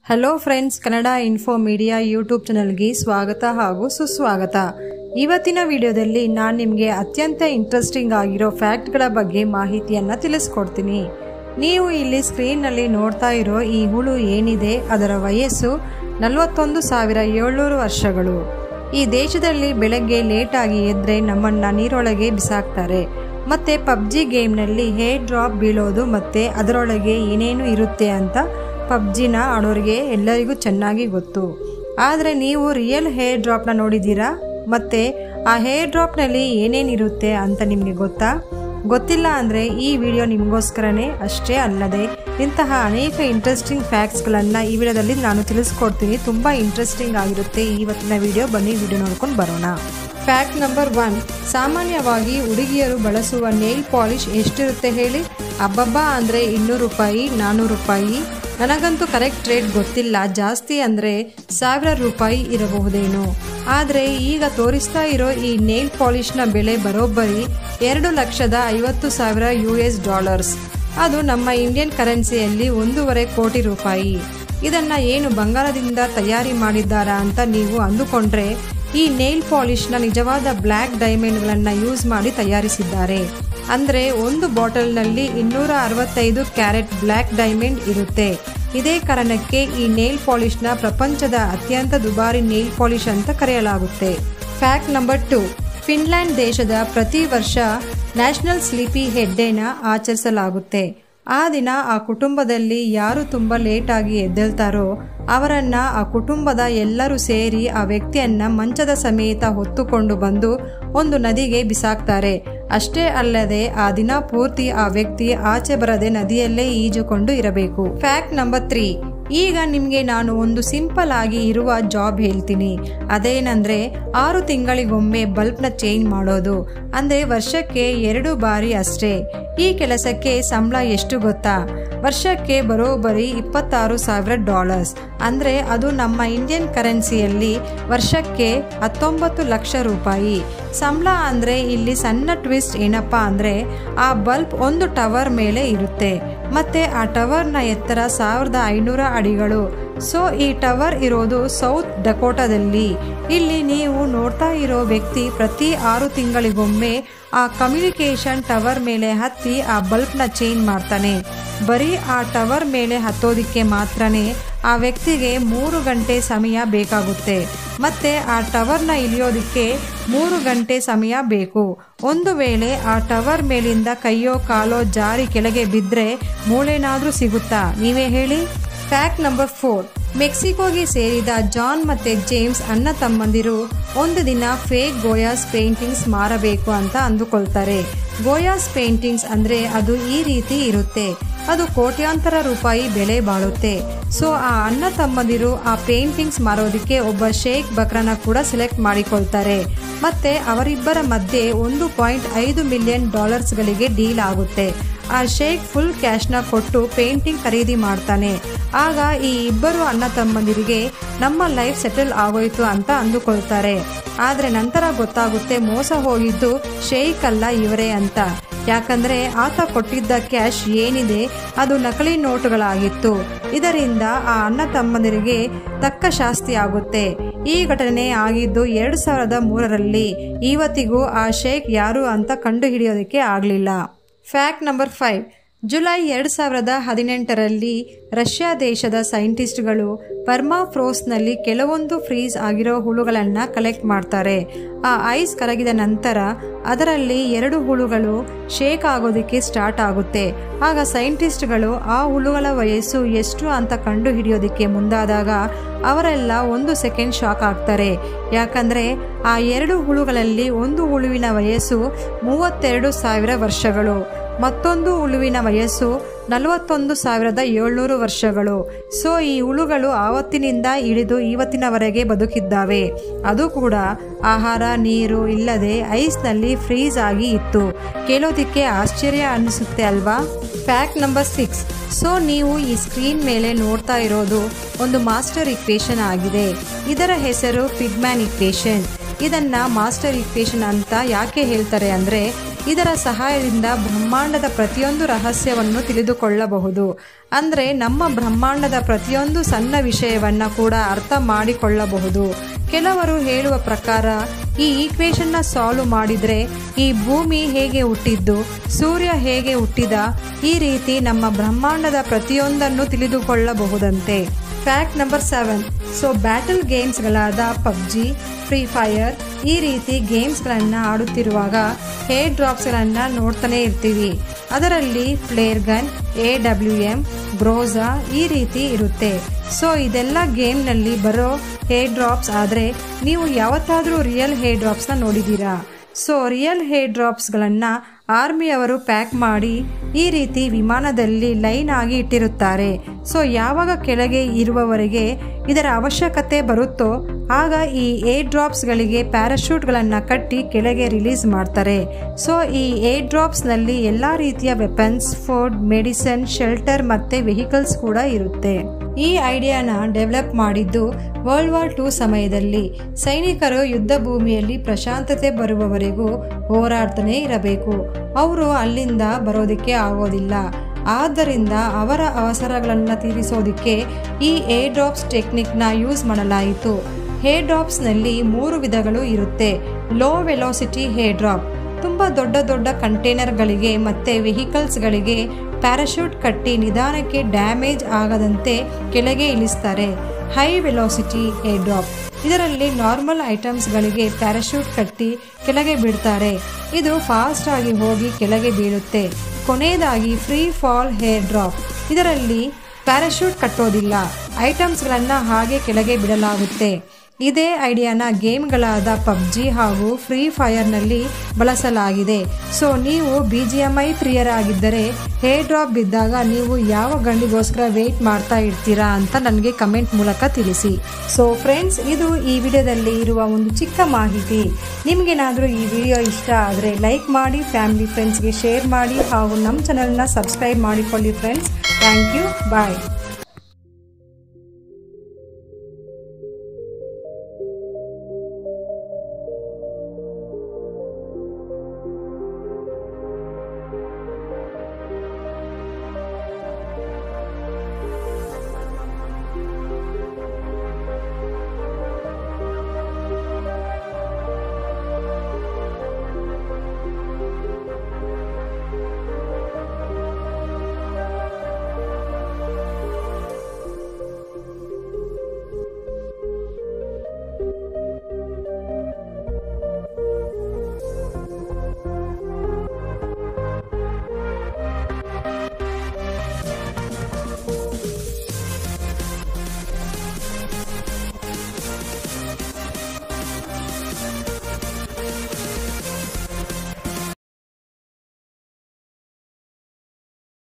hello friends Kannada info media YouTube ಚಾನಲ್ಗೆ ಸ್ವಾಗತ ಹಾಗೂ ಸುಸ್ವಾಗತ ಇವತ್ತಿನ ವಿಡಿಯೋದಲ್ಲಿ ನಾನು ನಿಮಗೆ ಅತ್ಯಂತ ಇಂಟ್ರೆಸ್ಟಿಂಗ್ ಆಗಿರೋ ಫ್ಯಾಕ್ಟ್ಗಳ ಬಗ್ಗೆ ಮಾಹಿತಿಯನ್ನು ತಿಳಿಸ್ಕೊಡ್ತೀನಿ ನೀವು ಇಲ್ಲಿ ಸ್ಕ್ರೀನ್ನಲ್ಲಿ ನೋಡ್ತಾ ಇರೋ ಈ ಹುಳು ಏನಿದೆ ಅದರ ವಯಸ್ಸು ನಲವತ್ತೊಂದು ಸಾವಿರ ಏಳ್ನೂರು ವರ್ಷಗಳು ಈ ದೇಶದಲ್ಲಿ ಬೆಳಗ್ಗೆ ಲೇಟಾಗಿ ಎದ್ರೆ ನಮ್ಮನ್ನ ನೀರೊಳಗೆ ಬಿಸಾಕ್ತಾರೆ ಮತ್ತೆ ಪಬ್ಜಿ ಗೇಮ್ನಲ್ಲಿ ಹೇರ್ ಡ್ರಾಪ್ ಬೀಳೋದು ಮತ್ತೆ ಅದರೊಳಗೆ ಏನೇನು ಇರುತ್ತೆ ಅಂತ ಪಬ್ಜಿನ ಆಡೋರಿಗೆ ಎಲ್ಲರಿಗೂ ಚೆನ್ನಾಗಿ ಗೊತ್ತು ಆದರೆ ನೀವು ರಿಯಲ್ ಹೇರ್ ಡ್ರಾಪ್ನ ನೋಡಿದ್ದೀರಾ ಮತ್ತೆ ಆ ಹೇರ್ ಡ್ರಾಪ್ನಲ್ಲಿ ಏನೇನಿರುತ್ತೆ ಅಂತ ನಿಮಗೆ ಗೊತ್ತಾ ಗೊತ್ತಿಲ್ಲ ಅಂದರೆ ಈ ವಿಡಿಯೋ ನಿಮಗೋಸ್ಕರನೇ ಅಷ್ಟೇ ಅಲ್ಲದೆ ಇಂತಹ ಅನೇಕ ಇಂಟ್ರೆಸ್ಟಿಂಗ್ ಫ್ಯಾಕ್ಟ್ಸ್ಗಳನ್ನು ಈ ವಿಡಿಯೋದಲ್ಲಿ ನಾನು ತಿಳಿಸ್ಕೊಡ್ತೀನಿ ತುಂಬ ಇಂಟ್ರೆಸ್ಟಿಂಗ್ ಆಗಿರುತ್ತೆ ಇವತ್ತಿನ ವಿಡಿಯೋ ಬನ್ನಿ ವಿಡಿಯೋ ನೋಡ್ಕೊಂಡು ಬರೋಣ ಫ್ಯಾಕ್ಟ್ ನಂಬರ್ ಒನ್ ಸಾಮಾನ್ಯವಾಗಿ ಹುಡುಗಿಯರು ಬಳಸುವ ನೇಲ್ ಪಾಲಿಶ್ ಎಷ್ಟಿರುತ್ತೆ ಹೇಳಿ ಅಬ್ಬಬ್ಬ ಅಂದರೆ ಇನ್ನೂರು ರೂಪಾಯಿ ನಾನ್ನೂರು ರೂಪಾಯಿ ನನಗಂತೂ ಕರೆಕ್ಟ್ ರೇಟ್ ಗೊತ್ತಿಲ್ಲ ಜಾಸ್ತಿ ಅಂದರೆ ಸಾವಿರ ರೂಪಾಯಿ ಇರಬಹುದೇನೋ ಆದರೆ ಈಗ ತೋರಿಸ್ತಾ ಇರೋ ಈ ನೇಲ್ ಪಾಲಿಷ್ನ ಬೆಲೆ ಬರೋಬ್ಬರಿ ಎರಡು ಲಕ್ಷದ ಐವತ್ತು ಸಾವಿರ ಯು ಎಸ್ ಡಾಲರ್ಸ್ ಅದು ನಮ್ಮ ಇಂಡಿಯನ್ ಕರೆನ್ಸಿಯಲ್ಲಿ ಒಂದೂವರೆ ಕೋಟಿ ರೂಪಾಯಿ ಇದನ್ನ ಏನು ಬಂಗಾರದಿಂದ ತಯಾರಿ ಮಾಡಿದ್ದಾರಾ ಅಂತ ನೀವು ಅಂದುಕೊಂಡ್ರೆ ಈ ನೇಲ್ ಪಾಲಿಷ್ನ ನಿಜವಾದ ಬ್ಲ್ಯಾಕ್ ಡೈಮಂಡ್ಗಳನ್ನು ಯೂಸ್ ಮಾಡಿ ತಯಾರಿಸಿದ್ದಾರೆ ಅಂದರೆ ಒಂದು ಬಾಟಲ್ನಲ್ಲಿ ಇನ್ನೂರ ಅರವತ್ತೈದು ಕ್ಯಾರೆಟ್ ಬ್ಲ್ಯಾಕ್ ಡೈಮಂಡ್ ಇರುತ್ತೆ ಇದೇ ಕಾರಣಕ್ಕೆ ಈ ನೇಲ್ ಪಾಲಿಷ್ನ ಪ್ರಪಂಚದ ಅತ್ಯಂತ ದುಬಾರಿ ನೇಲ್ ಪಾಲಿಶ್ ಅಂತ ಕರೆಯಲಾಗುತ್ತೆ ಫ್ಯಾಕ್ಟ್ ನಂಬರ್ ಟು ಫಿನ್ಲ್ಯಾಂಡ್ ದೇಶದ ಪ್ರತಿ ವರ್ಷ ನ್ಯಾಷನಲ್ ಸ್ಲೀಪಿ ಹೆಡ್ ಡೇನ ಆಚರಿಸಲಾಗುತ್ತೆ ಆ ದಿನ ಆ ಕುಟುಂಬದಲ್ಲಿ ಯಾರು ತುಂಬ ಲೇಟಾಗಿ ಎದ್ದೇಳ್ತಾರೋ ಅವರನ್ನ ಆ ಕುಟುಂಬದ ಎಲ್ಲರೂ ಸೇರಿ ಆ ವ್ಯಕ್ತಿಯನ್ನ ಮಂಚದ ಸಮೇತ ಹೊತ್ತುಕೊಂಡು ಬಂದು ಒಂದು ನದಿಗೆ ಬಿಸಾಕ್ತಾರೆ ಅಷ್ಟೇ ಅಲ್ಲದೆ ಆ ದಿನ ಪೂರ್ತಿ ಆ ವ್ಯಕ್ತಿ ಆಚೆ ಬರದೆ ನದಿಯಲ್ಲೇ ಈಜುಕೊಂಡು ಇರಬೇಕು ಫ್ಯಾಕ್ಟ್ ನಂಬರ್ ತ್ರೀ ಈಗ ನಿಮಗೆ ನಾನು ಒಂದು ಸಿಂಪಲ್ ಆಗಿ ಇರುವ ಜಾಬ್ ಹೇಳ್ತೀನಿ ಅದೇನಂದ್ರೆ ಆರು ತಿಂಗಳಿಗೊಮ್ಮೆ ಬಲ್ಬ್ನ ಚೇಂಜ್ ಮಾಡೋದು ಅಂದ್ರೆ ವರ್ಷಕ್ಕೆ ಎರಡು ಬಾರಿ ಅಷ್ಟೇ ಈ ಕೆಲಸಕ್ಕೆ ಸಂಬಳ ಎಷ್ಟು ಗೊತ್ತಾ ವರ್ಷಕ್ಕೆ ಬರೋಬ್ಬರಿ ಇಪ್ಪತ್ತಾರು ಸಾವಿರ ಡಾಲರ್ಸ್ ಅಂದರೆ ಅದು ನಮ್ಮ ಇಂಡಿಯನ್ ಕರೆನ್ಸಿಯಲ್ಲಿ ವರ್ಷಕ್ಕೆ ಹತ್ತೊಂಬತ್ತು ಲಕ್ಷ ರೂಪಾಯಿ ಸಂಬಳ ಅಂದರೆ ಇಲ್ಲಿ ಸಣ್ಣ ಟ್ವಿಸ್ಟ್ ಏನಪ್ಪ ಅಂದರೆ ಆ ಬಲ್ಬ್ ಒಂದು ಟವರ್ ಮೇಲೆ ಇರುತ್ತೆ ಮತ್ತು ಆ ಟವರ್ನ ಎತ್ತರ ಸಾವಿರದ ಐನೂರ ಅಡಿಗಳು ಸೊ ಈ ಟವರ್ ಇರೋದು ಸೌತ್ ಡಕೋಟಾದಲ್ಲಿ ಇಲ್ಲಿ ನೀವು ನೋಡ್ತಾ ಇರೋ ವ್ಯಕ್ತಿ ಪ್ರತಿ ಆರು ತಿಂಗಳಿಗೊಮ್ಮೆ ಆ ಕಮ್ಯುನಿಕೇಶನ್ ಟವರ್ ಮೇಲೆ ಹತ್ತಿ ಆ ಬಲ್ಬ್ನ ಚೇಂಜ್ ಮಾಡ್ತಾನೆ ಬರೀ ಆ ಟವರ್ ಮೇಲೆ ಹತ್ತೋದಿಕ್ಕೆ ಮಾತ್ರನೇ ಆ ವ್ಯಕ್ತಿಗೆ ಮೂರು ಗಂಟೆ ಸಮಯ ಬೇಕಾಗುತ್ತೆ ಮತ್ತೆ ಆ ಟವರ್ನ ಇಳಿಯೋದಕ್ಕೆ ಮೂರು ಗಂಟೆ ಸಮಯ ಬೇಕು ಒಂದು ವೇಳೆ ಆ ಟವರ್ ಮೇಲಿಂದ ಕೈಯೋ ಕಾಲೋ ಜಾರಿ ಕೆಳಗೆ ಬಿದ್ದರೆ ಮೂಳೆನಾದರೂ ಸಿಗುತ್ತಾ ನೀವೇ ಹೇಳಿ ಫ್ಯಾಕ್ಟ್ ನಂಬರ್ ಫೋರ್ ಮೆಕ್ಸಿಕೋಗೆ ಸೇರಿದ ಜಾನ್ ಮತ್ತೆ ಜೇಮ್ಸ್ ಅಣ್ಣ ತಮ್ಮಂದಿರು ಒಂದು ದಿನ ಫೇಕ್ ಗೋಯಾಸ್ ಪೇಂಟಿಂಗ್ಸ್ ಮಾರಬೇಕು ಅಂತ ಅಂದುಕೊಳ್ತಾರೆ ಗೋಯಾಸ್ ಪೇಂಟಿಂಗ್ಸ್ ಅಂದರೆ ಅದು ಈ ರೀತಿ ಇರುತ್ತೆ ಅದು ಕೋಟ್ಯಾಂತರ ರೂಪಾಯಿ ಬೆಲೆ ಬಾಳುತ್ತೆ ಸೊ ಆ ಅಣ್ಣ ತಮ್ಮಂದಿರು ಆ ಪೇಂಟಿಂಗ್ಸ್ ಮಾರೋದಕ್ಕೆ ಒಬ್ಬ ಶೇಖ್ ಬಕ್ರನ ಕೂಡ ಸೆಲೆಕ್ಟ್ ಮಾಡಿಕೊಳ್ತಾರೆ ಮತ್ತೆ ಅವರಿಬ್ಬರ ಮಧ್ಯೆ ಒಂದು ಪಾಯಿಂಟ್ ಐದು ಮಿಲಿಯನ್ ಡಾಲರ್ಸ್ಗಳಿಗೆ ಡೀಲ್ ಆಗುತ್ತೆ ಆ ಶೇಖ್ ಫುಲ್ ಕ್ಯಾಶ್ನ ಕೊಟ್ಟು ಪೇಂಟಿಂಗ್ ಖರೀದಿ ಮಾಡ್ತಾನೆ ಆಗ ಈ ಇಬ್ಬರು ಅಣ್ಣ ತಮ್ಮಂದಿರಿಗೆ ನಮ್ಮ ಲೈಫ್ ಸೆಟಲ್ ಆಗೋಯ್ತು ಅಂತ ಅಂದುಕೊಳ್ತಾರೆ ಆದರೆ ನಂತರ ಗೊತ್ತಾಗುತ್ತೆ ಮೋಸ ಹೋಗಿದ್ದು ಶೇಖ್ ಅಲ್ಲ ಇವರೇ ಅಂತ ಯಾಕಂದ್ರೆ ಆತ ಕೊಟ್ಟಿದ್ದ ಕ್ಯಾಶ್ ಏನಿದೆ ಅದು ನಕಲಿ ನೋಟುಗಳಾಗಿತ್ತು ಇದರಿಂದ ಆ ಅಣ್ಣ ತಮ್ಮಂದಿರಿಗೆ ತಕ್ಕ ಶಾಸ್ತಿ ಆಗುತ್ತೆ ಈ ಘಟನೆ ಆಗಿದ್ದು ಎರಡು ಸಾವಿರದ ಮೂರರಲ್ಲಿ ಇವತ್ತಿಗೂ ಆ ಶೇಖ್ ಯಾರು ಅಂತ ಕಂಡುಹಿಡಿಯೋದಕ್ಕೆ ಆಗಲಿಲ್ಲ ಫ್ಯಾಕ್ಟ್ ನಂಬರ್ ಫೈವ್ ಜುಲೈ ಎರಡು ಸಾವಿರದ ಹದಿನೆಂಟರಲ್ಲಿ ರಷ್ಯಾ ದೇಶದ ಸೈಂಟಿಸ್ಟ್ಗಳು ಪರ್ಮಾಫ್ರೋಸ್ನಲ್ಲಿ ಕೆಲವೊಂದು ಫ್ರೀಸ್ ಆಗಿರೋ ಹುಳುಗಳನ್ನು ಕಲೆಕ್ಟ್ ಮಾಡ್ತಾರೆ ಆ ಐಸ್ ಕರಗಿದ ನಂತರ ಅದರಲ್ಲಿ ಎರಡು ಹುಳುಗಳು ಶೇಕ್ ಆಗೋದಕ್ಕೆ ಸ್ಟಾರ್ಟ್ ಆಗುತ್ತೆ ಆಗ ಸೈಂಟಿಸ್ಟ್ಗಳು ಆ ಹುಳುಗಳ ವಯಸ್ಸು ಎಷ್ಟು ಅಂತ ಕಂಡು ಹಿಡಿಯೋದಕ್ಕೆ ಮುಂದಾದಾಗ ಅವರೆಲ್ಲ ಒಂದು ಸೆಕೆಂಡ್ ಶಾಕ್ ಆಗ್ತಾರೆ ಯಾಕಂದರೆ ಆ ಎರಡು ಹುಳುಗಳಲ್ಲಿ ಒಂದು ಹುಳುವಿನ ವಯಸ್ಸು ಮೂವತ್ತೆರಡು ಸಾವಿರ ವರ್ಷಗಳು ಮತ್ತೊಂದು ಹುಳುವಿನ ವಯಸ್ಸು ನಲವತ್ತೊಂದು ಸಾವಿರದ ಏಳ್ನೂರು ವರ್ಷಗಳು ಸೊ ಈ ಹುಳುಗಳು ಆವತ್ತಿನಿಂದ ಹಿಡಿದು ಇವತ್ತಿನವರೆಗೆ ಬದುಕಿದ್ದಾವೆ ಅದು ಕೂಡ ಆಹಾರ ನೀರು ಇಲ್ಲದೆ ಐಸ್ನಲ್ಲಿ ಫ್ರೀಸ್ ಆಗಿ ಇತ್ತು ಕೇಳೋದಿಕ್ಕೆ ಆಶ್ಚರ್ಯ ಅನ್ನಿಸುತ್ತೆ ಅಲ್ವಾ ಫ್ಯಾಕ್ಟ್ ನಂಬರ್ ಸಿಕ್ಸ್ ಸೊ ನೀವು ಈ ಸ್ಕ್ರೀನ್ ಮೇಲೆ ನೋಡ್ತಾ ಇರೋದು ಒಂದು ಮಾಸ್ಟರ್ ಇಕ್ವೇಶನ್ ಆಗಿದೆ ಇದರ ಹೆಸರು ಫಿಡ್ಮ್ಯಾನ್ ಇಕ್ವೇಶನ್ ಇದನ್ನ ಮಾಸ್ಟರ್ ಇಕ್ವೇಶನ್ ಅಂತ ಯಾಕೆ ಹೇಳ್ತಾರೆ ಅಂದರೆ ಇದರ ಸಹಾಯದಿಂದ ಬ್ರಹ್ಮಾಂಡದ ಪ್ರತಿಯೊಂದು ರಹಸ್ಯವನ್ನು ತಿಳಿದುಕೊಳ್ಳಬಹುದು ಅಂದರೆ ನಮ್ಮ ಬ್ರಹ್ಮಾಂಡದ ಪ್ರತಿಯೊಂದು ಸಣ್ಣ ವಿಷಯವನ್ನು ಕೂಡ ಅರ್ಥ ಮಾಡಿಕೊಳ್ಳಬಹುದು ಕೆಲವರು ಹೇಳುವ ಪ್ರಕಾರ ಈ ಈಕ್ವೇಶನ್ನ ಸಾಲ್ವ್ ಮಾಡಿದರೆ ಈ ಭೂಮಿ ಹೇಗೆ ಹುಟ್ಟಿದ್ದು ಸೂರ್ಯ ಹೇಗೆ ಹುಟ್ಟಿದ ಈ ರೀತಿ ನಮ್ಮ ಬ್ರಹ್ಮಾಂಡದ ಪ್ರತಿಯೊಂದನ್ನು ತಿಳಿದುಕೊಳ್ಳಬಹುದಂತೆ fact number seven so battle ಗೇಮ್ಸ್ಗಳಾದ ಪಬ್ಜಿ ಫ್ರೀ ಫೈರ್ ಈ ರೀತಿ ಗೇಮ್ಸ್ಗಳನ್ನು ಆಡುತ್ತಿರುವಾಗ ಹೇರ್ ಡ್ರಾಪ್ಸ್ಗಳನ್ನು ನೋಡ್ತಾನೆ ಇರ್ತೀವಿ ಅದರಲ್ಲಿ flare gun A W M ಬ್ರೋಸಾ ಈ ರೀತಿ ಇರುತ್ತೆ ಸೊ ಇದೆಲ್ಲ ಗೇಮ್ನಲ್ಲಿ ಬರೋ ಹೇರ್ ಡ್ರಾಪ್ಸ್ ಆದರೆ ನೀವು ಯಾವತ್ತಾದರೂ ರಿಯಲ್ ಹೇರ್ ಡ್ರಾಪ್ಸ್ನ ನೋಡಿದ್ದೀರಾ ಸೊ ರಿಯಲ್ ಹೇರ್ ಡ್ರಾಪ್ಸ್ಗಳನ್ನು ಆರ್ಮಿಯವರು ಪ್ಯಾಕ್ ಮಾಡಿ ಈ ರೀತಿ ವಿಮಾನದಲ್ಲಿ ಲೈನ್ ಆಗಿ ಇಟ್ಟಿರುತ್ತಾರೆ ಸೊ ಯಾವಾಗ ಕೆಳಗೆ ಇರುವವರೆಗೆ ಇದರ ಅವಶ್ಯಕತೆ ಬರುತ್ತೋ ಆಗ ಈ ಏರ್ ಡ್ರಾಪ್ಸ್ಗಳಿಗೆ ಪ್ಯಾರಾಶೂಟ್ಗಳನ್ನು ಕಟ್ಟಿ ಕೆಳಗೆ ರಿಲೀಸ್ ಮಾಡ್ತಾರೆ ಸೊ ಈ ಏರ್ ಡ್ರಾಪ್ಸ್ನಲ್ಲಿ ಎಲ್ಲ ರೀತಿಯ ವೆಪನ್ಸ್ ಫುಡ್ ಮೆಡಿಸಿನ್ ಶೆಲ್ಟರ್ ಮತ್ತು ವೆಹಿಕಲ್ಸ್ ಕೂಡ ಇರುತ್ತೆ ಈ ಐಡಿಯಾನ ಡೆವಲಪ್ ಮಾಡಿದ್ದು ವರ್ಲ್ಡ್ ವಾರ್ ಟೂ ಸಮಯದಲ್ಲಿ ಸೈನಿಕರು ಯುದ್ಧ ಭೂಮಿಯಲ್ಲಿ ಪ್ರಶಾಂತತೆ ಬರುವವರೆಗೂ ಹೋರಾಡ್ತಾನೆ ಇರಬೇಕು ಅವರು ಅಲ್ಲಿಂದ ಬರೋದಕ್ಕೆ ಆಗೋದಿಲ್ಲ ಆದ್ದರಿಂದ ಅವರ ಅವಸರಗಳನ್ನು ತೀರಿಸೋದಕ್ಕೆ ಈ ಏರ್ ಡ್ರಾಪ್ಸ್ ಟೆಕ್ನಿಕ್ನ ಯೂಸ್ ಮಾಡಲಾಯಿತು ಹೇರ್ ಡ್ರಾಪ್ಸ್ನಲ್ಲಿ ಮೂರು ವಿಧಗಳು ಇರುತ್ತೆ ಲೋ ವೆಲೋಸಿಟಿ ಹೇರ್ ಡ್ರಾಪ್ ತುಂಬ ದೊಡ್ಡ ದೊಡ್ಡ ಕಂಟೈನರ್ಗಳಿಗೆ ಮತ್ತು ವೆಹಿಕಲ್ಸ್ಗಳಿಗೆ ಪ್ಯಾರಾಶೂಟ್ ಕಟ್ಟಿ ನಿಧಾನಕ್ಕೆ ಡ್ಯಾಮೇಜ್ ಆಗದಂತೆ ಕೆಳಗೆ ಇಳಿಸ್ತಾರೆ ಹೈ ವೆಲೋಸಿಟಿ ಏರ್ ಡ್ರಾಪ್ ಇದರಲ್ಲಿ ನಾರ್ಮಲ್ ಐಟಮ್ಸ್ಗಳಿಗೆ ಪ್ಯಾರಾಶೂಟ್ ಕಟ್ಟಿ ಕೆಳಗೆ ಬಿಡ್ತಾರೆ ಇದು ಫಾಸ್ಟ್ ಆಗಿ ಹೋಗಿ ಕೆಳಗೆ ಬೀಳುತ್ತೆ ಕೊನೆಯದಾಗಿ ಫ್ರೀ ಫಾಲ್ ಹೇರ್ ಡ್ರಾಪ್ ಇದರಲ್ಲಿ ಪ್ಯಾರಾಶೂಟ್ ಕಟ್ಟೋದಿಲ್ಲ ಐಟಮ್ಸ್ಗಳನ್ನು ಹಾಗೆ ಕೆಳಗೆ ಬಿಡಲಾಗುತ್ತೆ ಇದೇ ಐಡಿಯಾನ ಗೇಮ್ಗಳಾದ ಪಬ್ಜಿ ಹಾಗೂ ಫ್ರೀ ಫೈರ್ನಲ್ಲಿ ಬಳಸಲಾಗಿದೆ ಸೊ ನೀವು ಬಿ ಜಿ ಎಮ್ ಐ ಪ್ರಿಯರಾಗಿದ್ದರೆ ಹೇರ್ ಡ್ರಾಪ್ ಬಿದ್ದಾಗ ನೀವು ಯಾವ ಗಂಡಿಗೋಸ್ಕರ ವೆಯ್ಟ್ ಮಾಡ್ತಾ ಇರ್ತೀರಾ ಅಂತ ನನಗೆ ಕಮೆಂಟ್ ಮೂಲಕ ತಿಳಿಸಿ ಸೊ ಫ್ರೆಂಡ್ಸ್ ಇದು ಈ ವಿಡಿಯೋದಲ್ಲಿ ಇರುವ ಒಂದು ಚಿಕ್ಕ ಮಾಹಿತಿ ನಿಮಗೇನಾದರೂ ಈ ವಿಡಿಯೋ ಇಷ್ಟ ಆದರೆ ಲೈಕ್ ಮಾಡಿ ಫ್ಯಾಮಿಲಿ ಫ್ರೆಂಡ್ಸ್ಗೆ ಶೇರ್ ಮಾಡಿ ಹಾಗೂ ನಮ್ಮ ಚಾನಲ್ನ ಸಬ್ಸ್ಕ್ರೈಬ್ ಮಾಡಿಕೊಳ್ಳಿ ಫ್ರೆಂಡ್ಸ್ ಥ್ಯಾಂಕ್ ಯು ಬಾಯ್